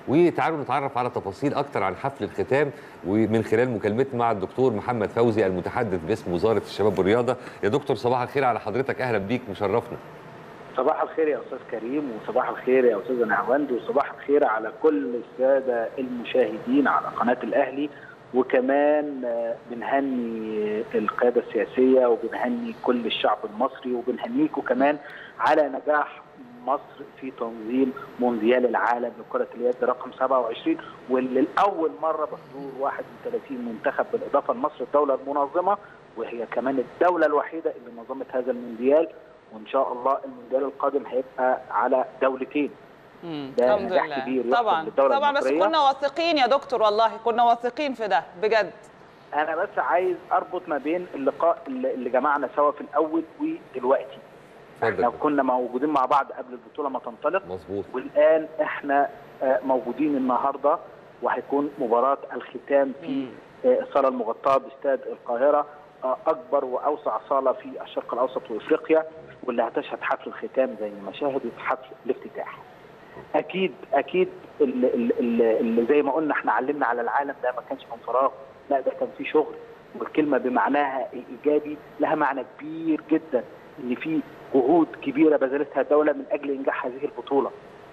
وتعالوا نتعرف على تفاصيل اكتر عن حفل الختام ومن خلال مكالمتنا مع الدكتور محمد فوزي المتحدث باسم وزاره الشباب والرياضه يا دكتور صباح الخير على حضرتك اهلا بيك مشرفنا صباح الخير يا استاذ كريم وصباح الخير يا استاذ نعواند وصباح الخير على كل الساده المشاهدين على قناه الاهلي وكمان بنهني القياده السياسيه وبنهني كل الشعب المصري وبنهنيكم كمان على نجاح مصر في تنظيم مونديال العالم لكرة اليد رقم 27 واللي لأول مرة بحضور 31 منتخب بالإضافة لمصر الدولة المنظمة وهي كمان الدولة الوحيدة اللي نظمت هذا المونديال وإن شاء الله المونديال القادم هيبقى على دولتين ده الحمد نجاح لله. كبير طبعا طبعا بس كنا واثقين يا دكتور والله كنا واثقين في ده بجد انا بس عايز اربط ما بين اللقاء اللي جمعنا سوا في الاول ودلوقتي احنا كنا موجودين مع بعض قبل البطوله ما تنطلق مظبوط والان احنا موجودين النهارده وهيكون مباراه الختام في الصاله المغطاه باستاد القاهره اكبر واوسع صاله في الشرق الاوسط وافريقيا واللي هتشهد حفل الختام زي ما شاهدت حفل الافتتاح. اكيد اكيد اللي, اللي, اللي زي ما قلنا احنا علمنا على العالم ده ما كانش من فراغ لا ده كان في شغل والكلمه بمعناها الايجابي لها معنى كبير جدا ان في جهود كبيره بذلتها الدوله من اجل انجاح هذه البطوله.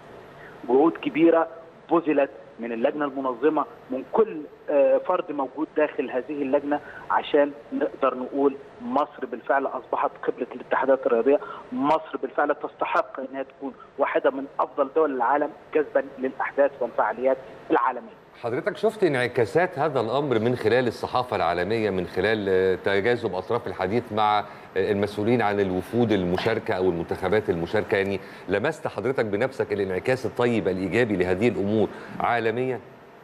جهود كبيره بذلت من اللجنه المنظمه من كل فرد موجود داخل هذه اللجنه عشان نقدر نقول مصر بالفعل اصبحت قبله الاتحادات الرياضيه، مصر بالفعل تستحق انها تكون واحده من افضل دول العالم جذبا للاحداث والفعاليات العالميه. حضرتك شفت انعكاسات هذا الامر من خلال الصحافه العالميه من خلال تجاذب اطراف الحديث مع المسؤولين عن الوفود المشاركه او المنتخبات المشاركه يعني لمست حضرتك بنفسك الانعكاس الطيب الايجابي لهذه الامور عالميا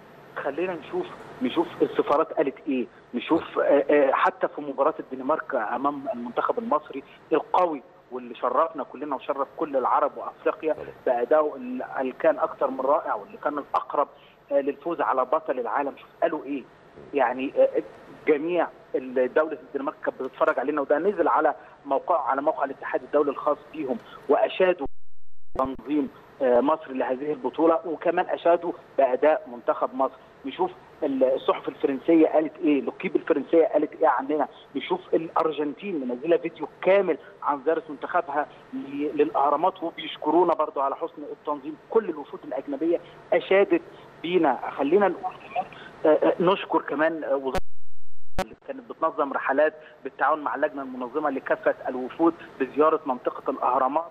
خلينا نشوف نشوف السفارات قالت ايه نشوف حتى في مباراه الدنمارك امام المنتخب المصري القوي واللي شرفنا كلنا وشرف كل العرب وافريقيا بادائه اللي كان اكثر من رائع واللي كان الاقرب للفوز على بطل العالم شوف قالوا ايه يعني جميع دولة الدنمارك كانت بتتفرج علينا وده نزل على موقع على موقع الاتحاد الدولي الخاص بيهم واشادوا تنظيم مصر لهذه البطولة وكمان اشادوا باداء منتخب مصر نشوف الصحف الفرنسيه قالت ايه لوكيب الفرنسيه قالت ايه عننا نشوف الارجنتين منزله فيديو كامل عن زياره منتخبها للاهرامات وبيشكرونا برضو على حسن التنظيم كل الوفود الاجنبيه اشادت بينا خلينا نقول كمان نشكر كمان وزاره اللي كانت بتنظم رحلات بالتعاون مع اللجنه المنظمه لكافه الوفود بزياره منطقه الاهرامات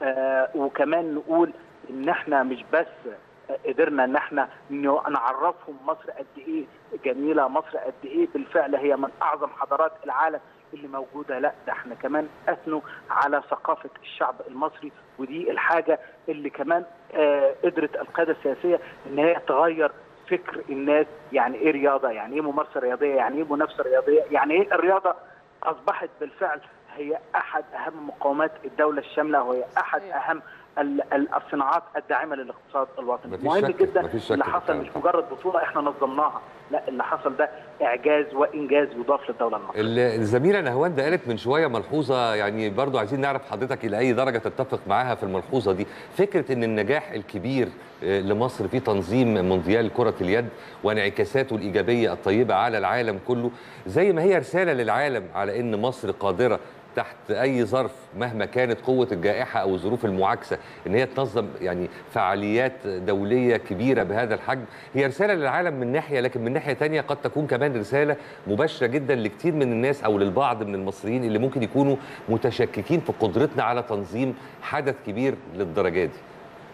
وكمان نقول ان احنا مش بس قدرنا ان احنا نعرفهم مصر قد ايه جميله مصر قد ايه بالفعل هي من اعظم حضارات العالم اللي موجوده لا ده احنا كمان اثنوا على ثقافه الشعب المصري ودي الحاجه اللي كمان آه قدرت القياده السياسيه ان هي تغير فكر الناس يعني ايه رياضه يعني ايه ممارسه رياضيه يعني ايه منافسه رياضيه يعني ايه الرياضه اصبحت بالفعل هي احد اهم مقومات الدوله الشامله وهي احد اهم الصناعات الداعمه للاقتصاد الوطني مهم شك. جدا اللي حصل مش مجرد بطوله احنا نظمناها لا اللي حصل ده اعجاز وانجاز يضاف للدوله المصريه الزميله نهوان قالت من شويه ملحوظه يعني برضو عايزين نعرف حضرتك الى اي درجه تتفق معاها في الملحوظه دي فكره ان النجاح الكبير لمصر في تنظيم مونديال كره اليد وانعكاساته الايجابيه الطيبه على العالم كله زي ما هي رساله للعالم على ان مصر قادره تحت اي ظرف مهما كانت قوه الجائحه او الظروف المعاكسه ان هي تنظم يعني فعاليات دوليه كبيره بهذا الحجم هي رساله للعالم من ناحيه لكن من ناحيه ثانيه قد تكون كمان رساله مباشره جدا لكثير من الناس او للبعض من المصريين اللي ممكن يكونوا متشككين في قدرتنا على تنظيم حدث كبير للدرجه دي.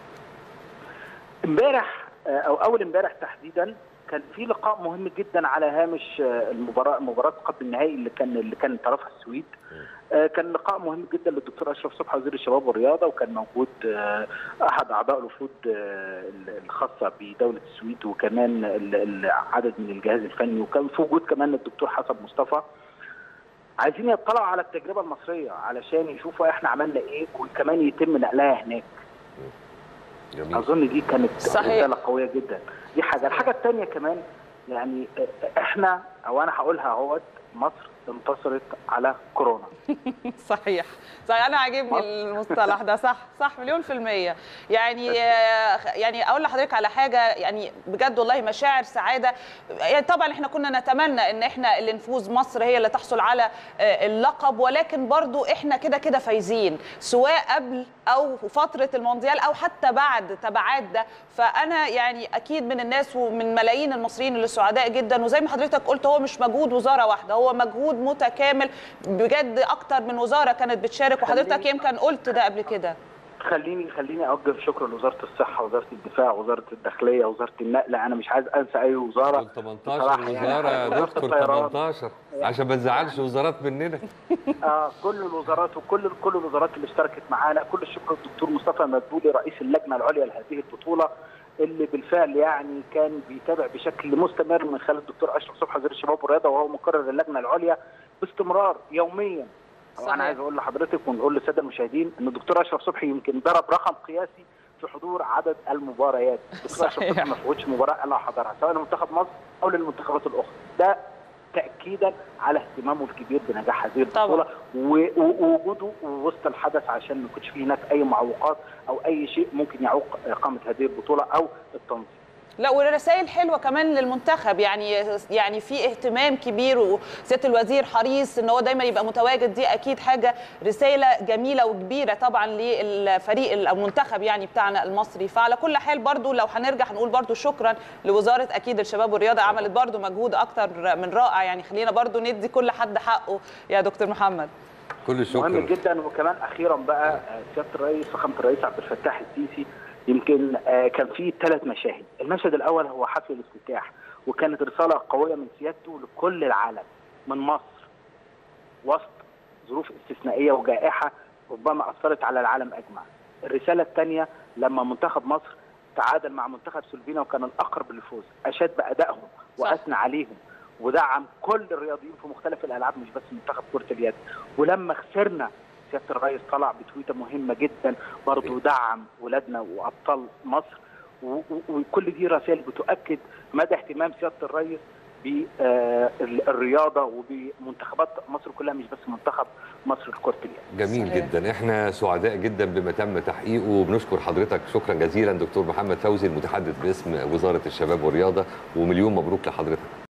امبارح او اول امبارح تحديدا كان في لقاء مهم جدا على هامش المباراه مباراه قبل النهائي اللي كان اللي كان طرفها السويد كان لقاء مهم جدا للدكتور اشرف صبحي وزير الشباب والرياضه وكان موجود احد اعضاء الوفود الخاصه بدوله السويد وكمان عدد من الجهاز الفني وكان في وجود كمان الدكتور حسن مصطفى عايزين يطلعوا على التجربه المصريه علشان يشوفوا احنا عملنا ايه وكمان يتم نقلها هناك جميل. اظن دي كانت رساله قويه جدا دي حاجه الحاجه الثانيه كمان يعني احنا او انا هقولها اهوت مصر انتصرت على كورونا صحيح صحيح انا عاجبني المصطلح ده صح صح مليون في الميه يعني يعني اقول لحضرتك على حاجه يعني بجد والله مشاعر سعاده يعني طبعا احنا كنا نتمنى ان احنا اللي نفوز مصر هي اللي تحصل على اللقب ولكن برضو احنا كده كده فايزين سواء قبل او فتره المونديال او حتى بعد تبعات ده فانا يعني اكيد من الناس ومن ملايين المصريين اللي سعداء جدا وزي ما حضرتك قلت هو مش مجهود وزاره واحده هو مجهود متكامل بجد اكتر من وزاره كانت بتشارك وحضرتك يمكن قلت ده قبل كده خليني خليني اوجه شكر لوزاره الصحه وزاره الدفاع وزاره الداخليه وزاره النقل انا مش عايز انسى اي وزاره 18 وزاره يا دكتور 18 عشان ما تزعلش وزارات مننا اه كل الوزارات وكل كل الوزارات اللي اشتركت معانا كل الشكر للدكتور مصطفى مدبولي رئيس اللجنه العليا لهذه البطوله اللي بالفعل يعني كان بيتابع بشكل مستمر من خلال الدكتور اشرف صبحي وزير الشباب والرياضه وهو مقرر اللجنه العليا باستمرار يوميا صحيح. انا عايز اقول لحضرتك ونقول للساده المشاهدين ان الدكتور اشرف صبحي يمكن ضرب رقم قياسي في حضور عدد المباريات الدكتور اشرف صبحي ما فوتش مباراه الا حضرها سواء لمنتخب مصر او للمنتخبات الاخرى ده تاكيدا على اهتمامه الكبير بنجاح هذه البطوله ووجوده وسط الحدث عشان ما يكونش فيه هناك اي معوقات او اي شيء ممكن يعوق اقامه هذه البطوله او التنظيم لا ورسائل حلوه كمان للمنتخب يعني يعني في اهتمام كبير وسياده الوزير حريص ان هو دايما يبقى متواجد دي اكيد حاجه رساله جميله وكبيره طبعا للفريق المنتخب يعني بتاعنا المصري فعلى كل حال برضو لو هنرجع هنقول برضو شكرا لوزاره اكيد الشباب والرياضه عملت برضو مجهود اكتر من رائع يعني خلينا برضو ندي كل حد حقه يا دكتور محمد كل الشكر مهم جدا وكمان اخيرا بقى سياده الرئيس فخامه الرئيس عبد الفتاح السيسي يمكن كان في ثلاث مشاهد المشهد الاول هو حفل الافتتاح وكانت رساله قويه من سيادته لكل العالم من مصر وسط ظروف استثنائيه وجائحه ربما اثرت على العالم اجمع الرساله الثانيه لما منتخب مصر تعادل مع منتخب سلوفينيا وكان الاقرب للفوز اشاد بادائهم واثنى عليهم ودعم كل الرياضيين في مختلف الالعاب مش بس منتخب كره اليد ولما خسرنا سياده الرئيس طلع بتويته مهمه جدا برضه دعم ولادنا وابطال مصر وكل دي رسائل بتؤكد مدى اهتمام سياده الرئيس بالرياضه وبمنتخبات مصر كلها مش بس منتخب مصر لكره اليد. جميل صحيح. جدا احنا سعداء جدا بما تم تحقيقه وبنشكر حضرتك شكرا جزيلا دكتور محمد فوزي المتحدث باسم وزاره الشباب والرياضه ومليون مبروك لحضرتك.